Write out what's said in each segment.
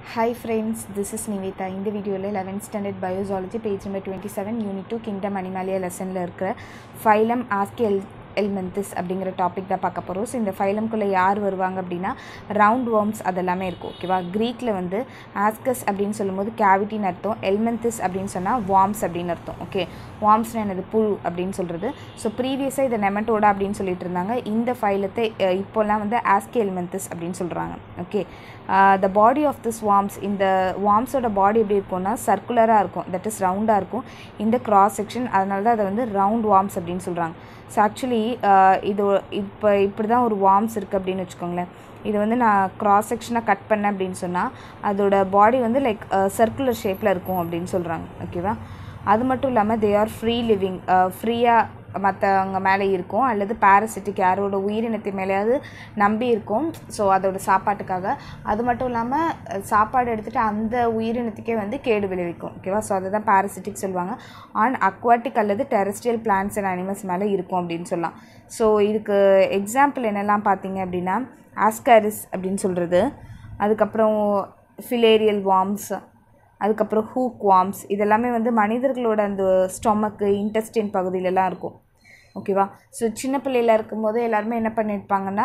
hi friends this is Nivetha இந்த வீடியோவில் eleventh standard biozoology page number twenty seven unit two kingdom animalia லெசனில் இருக்கிற phylum ASCII L எல்மென்திஸ் அப்படிங்கிற topic தான் பார்க்க போகிறோம் ஸோ இந்த ஃபைலம்குள்ளே யார் வருவாங்க அப்படின்னா ரவுண்ட் வார்ம்ஸ் அதெல்லாமே இருக்கும் ஓகேவா க்ரீக்கில் வந்து ஆஸ்கஸ் அப்படின்னு சொல்லும்போது கேவிட்டின்னு அர்த்தம் எல்மென்திஸ் அப்படின்னு சொன்னால் வார்ம்ஸ் அப்படின்னு அர்த்தம் ஓகே வார்ம்ஸ்னு என்னது புழு அப்படின்னு சொல்கிறது ஸோ ப்ரீவியஸாக இதை நெமட்டோடா அப்படின்னு சொல்லிட்டு இருந்தாங்க இந்த ஃபைலத்தை அஹ், இப்போல்லாம் வந்து ஆஸ்கி எல்மென்திஸ் அப்படின்னு சொல்கிறாங்க okay the body of this worms இந்த வார்ம்ஸோட பாடி எப்படி இருக்கும்னா சர்க்குலராக இருக்கும் தட் இஸ் ரவுண்டாக இருக்கும் இந்த கிராஸ் செக்ஷன் அதனால தான் அதை வந்து ரவுண்ட் வார்ம்ஸ் அப்படின்னு சொல்கிறாங்க ஸோ ஆக்சுவலி இது இப்போ இப்படி தான் ஒரு வார்ம்ஸ் இருக்குது அப்படின்னு வச்சுக்கோங்களேன் இது வந்து நான் கிராஸ் செக்ஷனாக கட் பண்ணேன் அப்படின்னு சொன்னால் அதோட பாடி வந்து லைக் சர்க்குலர் ஷேப்பில் இருக்கும் அப்படின்னு சொல்கிறாங்க ஓகேவா அது மட்டும் இல்லாமல் தே ஆர் ஃப்ரீ லிவிங் ஃப்ரீயாக மற்றவங்க மேலே இருக்கும் அல்லது பாரசிட்டிக் யாரோட உயிரினத்தை மேலேயாவது நம்பி இருக்கும் ஸோ அதோட சாப்பாட்டுக்காக அது மட்டும் இல்லாமல் சாப்பாடு எடுத்துகிட்டு அந்த உயிரினத்துக்கே வந்து கேடு விளைவிக்கும் ஓகேவா ஸோ அதை தான் பாரசிட்டிக் சொல்லுவாங்க ஆன் அக்வாட்டிக் அல்லது டெரஸ்ட்ரியல் பிளான்ஸ் அண்ட் அனிமல்ஸ் மேலே இருக்கும் அப்படின்னு சொல்லலாம் ஸோ இதுக்கு எக்ஸாம்பிள் என்னெல்லாம் பார்த்தீங்க அப்படின்னா ஆஸ்காரிஸ் அப்படின்னு சொல்கிறது அதுக்கப்புறம் ஃபிலேரியல் வார்ம்ஸ் அதுக்கப்புறம் ஹூக் வார்ம்ஸ் இதெல்லாமே வந்து மனிதர்களோட அந்த ஸ்டொமக்கு இன்டெஸ்டின் பகுதியிலலாம் இருக்கும் ஓகேவா ஸோ சின்ன பிள்ளையில இருக்கும்போது எல்லாருமே என்ன பண்ணியிருப்பாங்கன்னா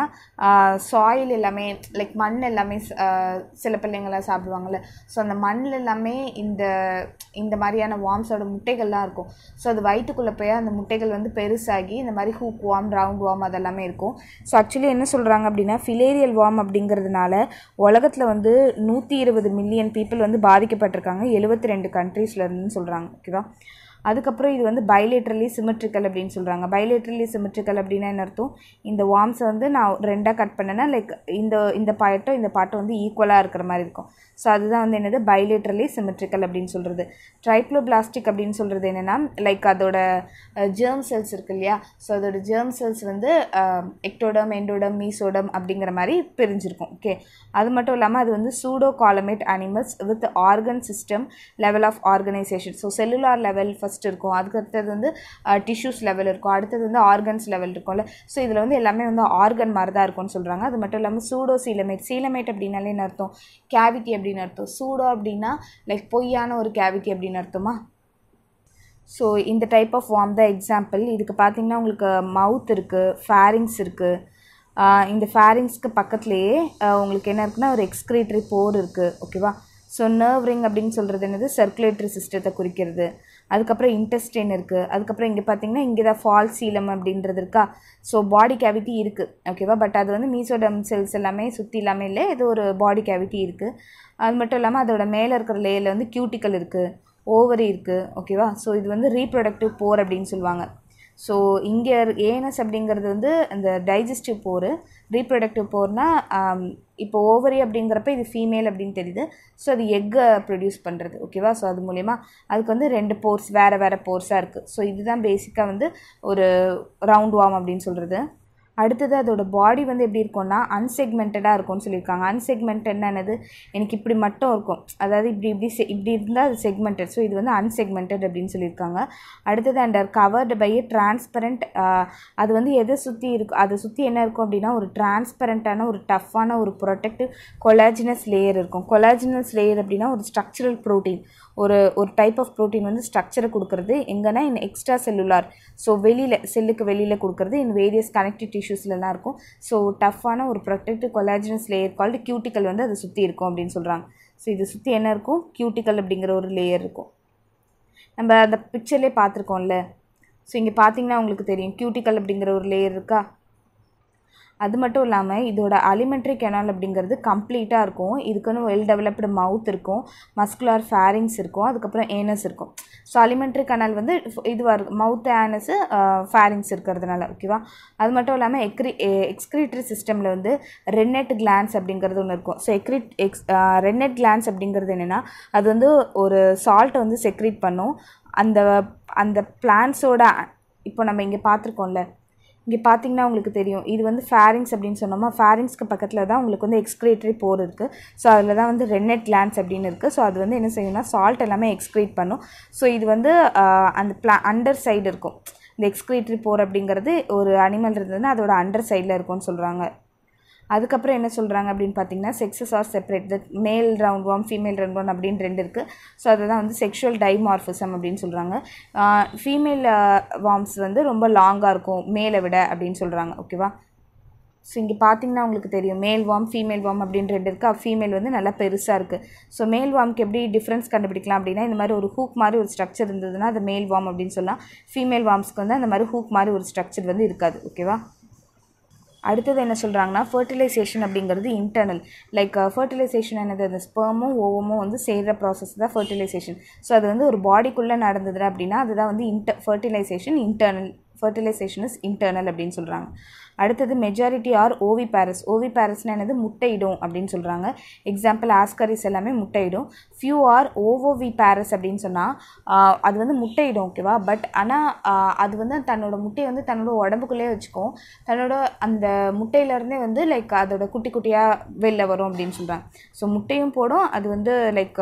சாயில் எல்லாமே லைக் மண் எல்லாமே ஆஹ், சில பிள்ளைங்களாம் சாப்பிடுவாங்கள்ல ஸோ அந்த மண்ணில் எல்லாமே இந்த இந்த மாதிரியான வார்ம்ஸோட முட்டைகள்லாம் இருக்கும் ஸோ அது வயிற்றுக்குள்ளே போய் அந்த முட்டைகள் வந்து பெருசாகி இந்த மாதிரி ஹூக் வார்ம் ரவுண்ட் வார்ம் அதெல்லாமே இருக்கும் ஸோ ஆக்சுவலி என்ன சொல்கிறாங்க அப்படின்னா ஃபிலேரியல் வார்ம் அப்படிங்கிறதுனால உலகத்தில் வந்து நூற்றி இருபது மில்லியன் பீப்புள் வந்து பாதிக்கப்பட்டிருக்காங்க எழுபத்தி ரெண்டு கண்ட்ரீஸ்லேருந்துன்னு சொல்கிறாங்க ஓகேவா அதுக்கப்புறம் இது வந்து பைலேட்ரலி சிமெட்ரிக்கல் அப்படின்னு சொல்கிறாங்க பைலேட்ரலி சிமெட்ரிக்கல் அப்படின்னா என்ன அர்த்தம் இந்த வார்ம்ஸை வந்து நான் ரெண்டாக கட் பண்ணேன்னா லைக் இந்த இந்த பாட்டும் இந்த பாட்டும் வந்து ஈக்குவலாக இருக்கிற மாதிரி இருக்கும் ஸோ அதுதான் வந்து என்னது பைலேட்ரலி சிமெட்ரிக்கல் அப்படின்னு சொல்கிறது ட்ரைப்ளோபிளாஸ்டிக் அப்படின்னு சொல்கிறது என்னென்னா லைக் அதோட ஜேர்ம் செல்ஸ் இருக்கு இல்லையா ஸோ அதோட ஜேர்ம் செல்ஸ் வந்து எக்டோடம் எண்டோடம் மீசோடம் அப்படிங்கிற மாதிரி பிரிஞ்சிருக்கும் ஓகே அது மட்டும் இல்லாமல் அது வந்து pseudocoelomate animals with organ system level of organisation so cellular level first இருக்கும் அதுக்கு அடுத்தது வந்து டிஷ்யூஸ் லெவல் இருக்கும் அடுத்தது வந்து ஆர்கன்ஸ் லெவல் இருக்கும்ல ஸோ இதில் வந்து எல்லாமே வந்து ஆர்கன் மாதிரி தான் இருக்கும்னு சொல்கிறாங்க அது மட்டும் இல்லாமல் சூடோ சீலமேட் சீலமேட் அப்படின்னாலே என்ன அர்த்தம் கேவிட்டி அப்படின்னு அர்த்தம் சூடோ அப்படின்னா லைக் பொய்யான ஒரு கேவிட்டி அப்படின்னு அர்த்தமா ஸோ இந்த டைப் ஆஃப் வார்ம் தான் எக்ஸாம்பிள் இதுக்கு பார்த்தீங்கன்னா உங்களுக்கு மவுத் இருக்குது ஃபேரிங்ஸ் இருக்குது இந்த ஃபேரிங்ஸ்க்கு பக்கத்துலேயே ஆஹ் உங்களுக்கு என்ன இருக்குன்னா ஒரு எக்ஸ்க்ரீட்டரி போர் இருக்குது ஓகேவா ஸோ நர்வ் ரிங் அப்படின்னு சொல்கிறது என்னது சர்க்குலேட்டரி சிஸ்டத்தை குறிக்கிறது அதுக்கப்புறம் இன்டெஸ்டைன் இருக்குது அதுக்கப்புறம் இங்கே பார்த்தீங்கன்னா இங்கே தான் ஃபால் சீலம் அப்படின்றது இருக்கா ஸோ பாடி கேவிட்டி இருக்குது ஓகேவா பட் அது வந்து மீசோடம் செல்ஸ் எல்லாமே சுற்றி எல்லாமே இல்லை இது ஒரு பாடி கேவிட்டி இருக்குது அது மட்டும் இல்லாமல் அதோட மேலே இருக்கிற லேயரில் வந்து கியூட்டிக்கல் இருக்குது ஓவரி இருக்குது ஓகேவா ஸோ இது வந்து ரீப்ரொடக்டிவ் போர் அப்படின்னு சொல்லுவாங்க ஸோ இங்கே ஏனஸ் அப்படிங்கிறது வந்து அந்த டைஜஸ்டிவ் போர் ரீப்ரொடக்டிவ் போர்னால் இப்போ ஓவரி அப்படிங்கிறப்ப இது ஃபீமேல் அப்படின்னு தெரியுது ஸோ அது எக்கை ப்ரொடியூஸ் பண்ணுறது ஓகேவா ஸோ அது மூலயமா அதுக்கு வந்து ரெண்டு போர்ஸ் வேறு வேறு போர்ஸாக இருக்குது ஸோ இதுதான் பேசிக்காக வந்து ஒரு ரவுண்ட் வார்ம் அப்படின்னு சொல்கிறது அடுத்தது அதோட பாடி வந்து எப்படி இருக்கும்னா அன்செக்மெண்டடாக இருக்கும்னு சொல்லியிருக்காங்க அன்செக்மெண்டட்னா என்னது எனக்கு இப்படி மட்டும் இருக்கும் அதாவது இப்படி இப்படி se- இப்படி இருந்தால் அது செக்மெண்டட் ஸோ இது வந்து அன்செக்மெண்டட் அப்படின்னு சொல்லியிருக்காங்க அடுத்தது அண்டர் கவர்டு பை டிரான்ஸ்பரண்ட் அது வந்து எதை சுற்றி இருக்கும் அதை சுற்றி என்ன இருக்கும் அப்படின்னா ஒரு டிரான்ஸ்பரண்ட்டான ஒரு டஃப்பான ஒரு ப்ரொடெக்டிவ் கொலாஜினஸ் லேயர் இருக்கும் கொலாஜினஸ் லேயர் அப்படின்னா ஒரு ஸ்ட்ரக்சரல் ப்ரோட்டீன் ஒரு ஒரு டைப் ஆஃப் ப்ரோட்டீன் வந்து ஸ்ட்ரக்சரை கொடுக்குறது எங்கன்னா இன் எக்ஸ்ட்ரா செல்லுலார் ஸோ வெளியில் செல்லுக்கு வெளியில் கொடுக்குறது இன் வேரியஸ் கனெக்டிவ் டிஷ்யூஸ்லலாம் இருக்கும் ஸோ டஃப்பான ஒரு protective collagenous layer called cuticle வந்து அதை சுற்றி இருக்கும் அப்படின்னு சொல்கிறாங்க ஸோ இதை சுற்றி என்ன இருக்கும் கியூட்டிக்கல் அப்படிங்கிற ஒரு லேயர் இருக்கும் நம்ம அந்த பிக்சர்லேயே பார்த்துருக்கோம்ல ஸோ இங்கே பார்த்தீங்கன்னா உங்களுக்கு தெரியும் கியூட்டிக்கல் அப்படிங்கிற ஒரு லேயர் இருக்கா அது மட்டும் இல்லாமல் இதோட அலிமெண்ட்ரி கெனால் அப்படிங்கிறது கம்ப்ளீட்டாக இருக்கும் இதுக்குன்னு வெல் டெவலப்டு மவுத் இருக்கும் மஸ்குலார் ஃபேரிங்ஸ் இருக்கும் அதுக்கப்புறம் ஏனஸ் இருக்கும் ஸோ அலிமெண்ட்ரி கனால் வந்து இதுவாக இருக்கும் மவுத் ஆனஸு ஃபேரிங்ஸ் இருக்கிறதுனால ஓகேவா அது மட்டும் இல்லாமல் எக்ரி எக்ஸ்க்ரீட்டரி சிஸ்டமில் வந்து ரென்னெட் கிளான்ஸ் அப்படிங்கிறது ஒன்று இருக்கும் ஸோ எக்ரிட் எக்ஸ் ரென்னெட் கிளான்ஸ் அப்படிங்கிறது என்னென்னா அது வந்து ஒரு சால்ட்டை வந்து செக்ரீட் பண்ணும் அந்த அந்த பிளான்ஸோட இப்போ நம்ம இங்கே பார்த்துருக்கோம்ல இங்கே பார்த்தீங்கன்னா உங்களுக்கு தெரியும் இது வந்து ஃபேரிங்ஸ் அப்படின்னு சொன்னோமா ஃபேரிங்ஸ்க்கு பக்கத்தில் தான் உங்களுக்கு வந்து எக்ஸ்க்ரேட்டரி போர் இருக்குது ஸோ அதில் தான் வந்து ரென்னெட் கிளான்ஸ் அப்படின்னு இருக்குது ஸோ அது வந்து என்ன செய்யும்னா சால்ட் எல்லாமே எக்ஸ்க்ரீட் பண்ணும் ஸோ இது வந்து ஆஹ், அந்த பிளா அண்டர் சைடு இருக்கும் இந்த எக்ஸ்க்ரேட்டரி போர் அப்படிங்கிறது ஒரு அனிமல் இருந்ததுன்னா அதோட அண்டர் சைடில் இருக்கும்னு சொல்கிறாங்க அதுக்கப்புறம் என்ன சொல்கிறாங்க அப்படின்னு பார்த்தீங்கன்னா sexes R separate the male round worm female round worm அப்படின்னு ரெண்டு இருக்குது ஸோ அதுதான் வந்து செக்ஷுவல் டைமார்ஃபிசம் அப்படின்னு சொல்கிறாங்க ஃபீமேல் வார்ம்ஸ் வந்து ரொம்ப லாங்காக இருக்கும் மேலை விட அப்படின்னு சொல்கிறாங்க ஓகேவா ஸோ இங்கே பார்த்தீங்கன்னா உங்களுக்கு தெரியும் மேல் வார்ம் ஃபீமேல் வார்ம் அப்படின்னு ரெண்டு இருக்குது ஃபீமேல் வந்து நல்லா பெருசாக இருக்குது ஸோ மேல் வார்ம்க்கு எப்படி டிஃப்ரென்ஸ் கண்டுபிடிக்கலாம் அப்படின்னா இந்த மாதிரி ஒரு ஹூக் மாதிரி ஒரு ஸ்ட்ரக்சர் இருந்ததுன்னா அது மேல் வார்ம் அப்படின்னு சொல்லலாம் ஃபீமேல் வார்ம்ஸ்க்கு வந்து அந்த மாதிரி ஹூக் மாதிரி ஒரு ஸ்ட்ரக்சர் வந்து இருக்காது ஓகேவா அடுத்தது என்ன சொல்கிறாங்கன்னா ஃபர்டிலைசேஷன் அப்படிங்கிறது இன்டர்னல் லைக் ஃபர்டிலைசேஷன் என்னது அந்த ஸ்பெர்மும் ஓவமும் வந்து செய்கிற ப்ராசஸ் தான் ஃபர்டிலைசேஷன் ஸோ அது வந்து ஒரு பாடிக்குள்ளே நடந்தது அப்படின்னா அதுதான் வந்து inter fertilisation internal fertilisation is internal அப்படின்னு சொல்கிறாங்க அடுத்தது மெஜாரிட்டி ஆர் ஓவி பேரஸ் ஓவி பேரஸ்னா என்னது முட்டையிடும் அப்படின்னு சொல்கிறாங்க எக்ஸாம்பிள் ஆஸ்கரிஸ் எல்லாமே முட்டையிடும் ஃபியூ ஆர் ஓவோவி பேரஸ் அப்படின்னு சொன்னால் அது வந்து முட்டையிடும் ஓகேவா பட் ஆனால் அது வந்து தன்னோட முட்டையை வந்து தன்னோட உடம்புக்குள்ளேயே வச்சுக்கும் தன்னோட அந்த முட்டையிலேருந்தே வந்து லைக் அதோட குட்டி குட்டியாக வெளில வரும் அப்படின்னு சொல்கிறாங்க ஸோ முட்டையும் போடும் அது வந்து லைக்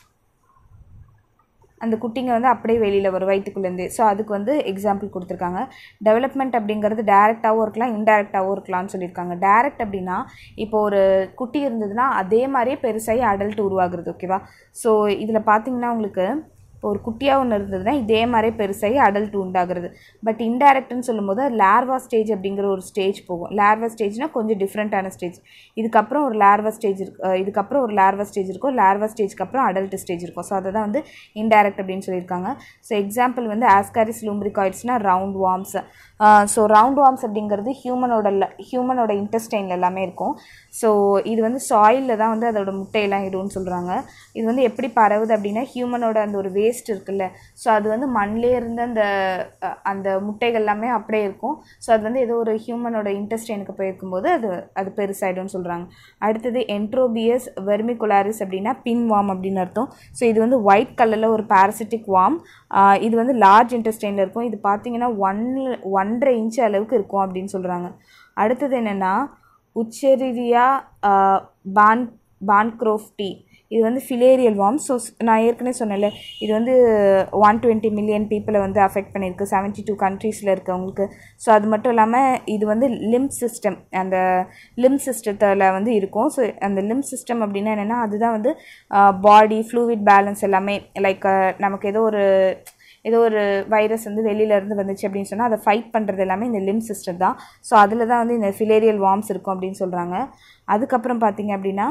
அந்த குட்டிங்க வந்து அப்படியே வெளியில் வரும் வயிற்றுக்குள்ளேருந்து ஸோ அதுக்கு வந்து எக்ஸாம்பிள் கொடுத்துருக்காங்க டெவலப்மெண்ட் அப்படிங்கிறது டேரெக்டாகவும் இருக்கலாம் இன்டெரக்டாகவும் இருக்கலாம்னு சொல்லியிருக்காங்க டேரெக்ட் அப்படின்னா இப்போ ஒரு குட்டி இருந்ததுன்னா அதே மாதிரியே பெருசாகி அடல்ட் உருவாகுறது ஓகேவா ஸோ இதில் பார்த்தீங்கன்னா உங்களுக்கு இப்போ ஒரு குட்டியாக ஒன்று இருந்ததுன்னா இதே மாதிரியே பெருசாகி அடல்ட் உண்டாகிறது பட் இன்டைரக்ட்னு சொல்லும்போது லேர்வா ஸ்டேஜ் அப்படிங்கிற ஒரு ஸ்டேஜ் போகும் லேர்வா ஸ்டேஜ்னால் கொஞ்சம் டிஃப்ரெண்ட்டான ஸ்டேஜ் இதுக்கப்புறம் ஒரு லேர்வா ஸ்டேஜ் இருக்கு இதுக்கப்புறம் ஒரு லேர்வா ஸ்டேஜ் இருக்கும் லேர்வா ஸ்டேஜ்க்கு அப்புறம் அடல்ட் ஸ்டேஜ் இருக்கும் ஸோ அதை தான் வந்து இன்டைரக்ட் அப்படின்னு சொல்லியிருக்காங்க ஸோ எக்ஸாம்பிள் வந்து ஆஸ்காரிஸ் லூம்ரிகாய்ட்ஸ்னால் round worms so round worms அப்படிங்கிறது ஹியூமனோட ஹியூமனோட இன்டெஸ்டைனில் எல்லாமே இருக்கும் ஸோ இது வந்து சாயிலில் தான் வந்து அதோட முட்டையெல்லாம் இடும்னு சொல்கிறாங்க இது வந்து எப்படி பரவுது அப்படின்னா ஹியூமனோட அந்த ஒரு வேஸ்ட் இருக்குல்ல ஸோ அது வந்து மண்ணிலே இருந்து அந்த அந்த முட்டைகள் எல்லாமே அப்படியே இருக்கும் ஸோ அது வந்து ஏதோ ஒரு ஹியூமனோட இன்டெஸ்டைனுக்கு போயிருக்கும்போது அது அது பெருசாயிடும்னு சொல்கிறாங்க அடுத்தது என்ட்ரோபியஸ் வெர்மிகுலாரிஸ் அப்படின்னா பின் வார்ம் அப்படின்னு அர்த்தம் ஸோ இது வந்து ஒயிட் கலரில் ஒரு பாரசிட்டிக் வார்ம் இது வந்து லார்ஜ் இன்டெஸ்டைனில் இருக்கும் இது பார்த்தீங்கன்னா ஒன் ஒன்றரை இன்ச் அளவுக்கு இருக்கும் அப்படின்னு சொல்கிறாங்க அடுத்தது என்னென்னா உச்சரிரியா பான் பான்க்ரோஃப்டி இது வந்து ஃபிலேரியல் வார்ம் ஸோ நான் ஏற்கனவே சொன்னேன்ல இது வந்து ஒன் டுவெண்ட்டி மில்லியன் பீப்புளை வந்து அஃபெக்ட் பண்ணியிருக்கு செவன்ட்டி டூ கண்ட்ரீஸில் இருக்கவங்களுக்கு ஸோ அது மட்டும் இல்லாமல் இது வந்து லிம் சிஸ்டம் அந்த லிம் சிஸ்டத்தில் வந்து இருக்கும் ஸோ அந்த லிம் சிஸ்டம் அப்படின்னா என்னென்னா அதுதான் வந்து பாடி ஃப்ளூவிட் பேலன்ஸ் எல்லாமே லைக் நமக்கு ஏதோ ஒரு ஏதோ ஒரு வைரஸ் வந்து வெளியிலேருந்து வந்துச்சு அப்படின்னு சொன்னால் அதை ஃபைட் பண்ணுறது எல்லாமே இந்த லிம் சிஸ்டம் தான் ஸோ அதில் தான் வந்து இந்த ஃபிலேரியல் வார்ம்ஸ் இருக்கும் அப்படின்னு சொல்கிறாங்க அதுக்கப்புறம் பார்த்தீங்க அப்படின்னா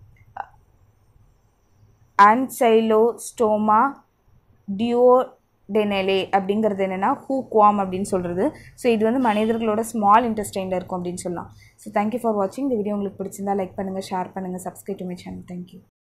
ஆன்சைலோஸ்டோமா டியோடெனலே அப்படிங்கிறது என்னென்னா ஹூக்வாம் அப்படின்னு சொல்கிறது ஸோ இது வந்து மனிதர்களோட ஸ்மால் இன்டெஸ்டைனில் இருக்கும் அப்படின்னு சொல்லலாம் ஸோ தேங்க்யூ ஃபார் வாட்சிங் இந்த வீடியோ உங்களுக்கு பிடிச்சிருந்தா லைக் பண்ணுங்கள் ஷேர் பண்ணுங்கள் subscribe to my channel thank you